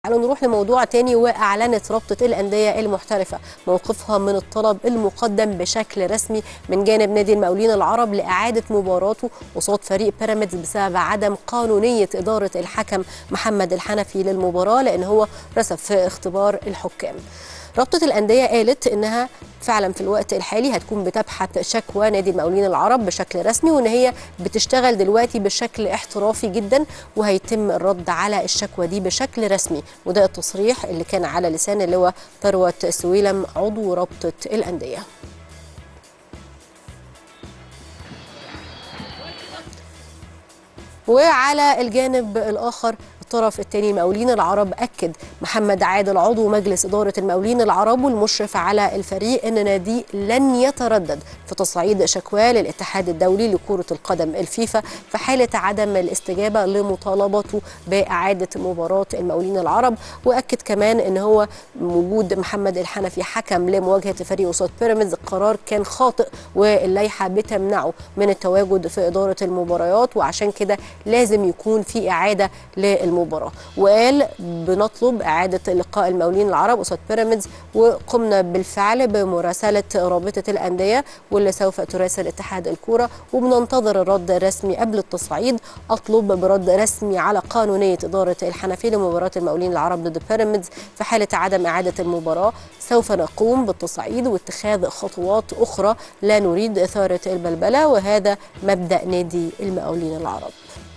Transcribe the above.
تعالوا نروح لموضوع تاني واعلنت رابطه الانديه المحترفه موقفها من الطلب المقدم بشكل رسمي من جانب نادي المقاولين العرب لاعاده مباراته قصاد فريق بيراميدز بسبب عدم قانونيه اداره الحكم محمد الحنفي للمباراه لان هو رسب في اختبار الحكام. رابطه الانديه قالت انها فعلا في الوقت الحالي هتكون بتبحث شكوى نادي المقاولين العرب بشكل رسمي وان هي بتشتغل دلوقتي بشكل احترافي جدا وهيتم الرد على الشكوى دي بشكل رسمي وده التصريح اللي كان على لسان اللواء ثروت سويلم عضو رابطه الانديه وعلى الجانب الاخر الطرف الثاني المقاولين العرب اكد محمد عادل عضو مجلس اداره المقاولين العرب والمشرف على الفريق ان نادي لن يتردد في تصعيد شكواه للاتحاد الدولي لكره القدم الفيفا في حاله عدم الاستجابه لمطالبته باعاده مباراه المقاولين العرب واكد كمان ان هو وجود محمد الحنفي حكم لمواجهه فريق قصاد بيراميدز قرار كان خاطئ واللائحه بتمنعه من التواجد في اداره المباريات وعشان كده لازم يكون في اعاده للمباراه المباراه وقال بنطلب اعاده لقاء المقاولين العرب قصاد بيراميدز وقمنا بالفعل بمراسله رابطه الانديه واللي سوف تراسل اتحاد الكوره وبننتظر الرد الرسمي قبل التصعيد اطلب برد رسمي على قانونيه اداره الحنفي لمباراه المقاولين العرب ضد بيراميدز في حاله عدم اعاده المباراه سوف نقوم بالتصعيد واتخاذ خطوات اخرى لا نريد اثاره البلبله وهذا مبدا نادي المقاولين العرب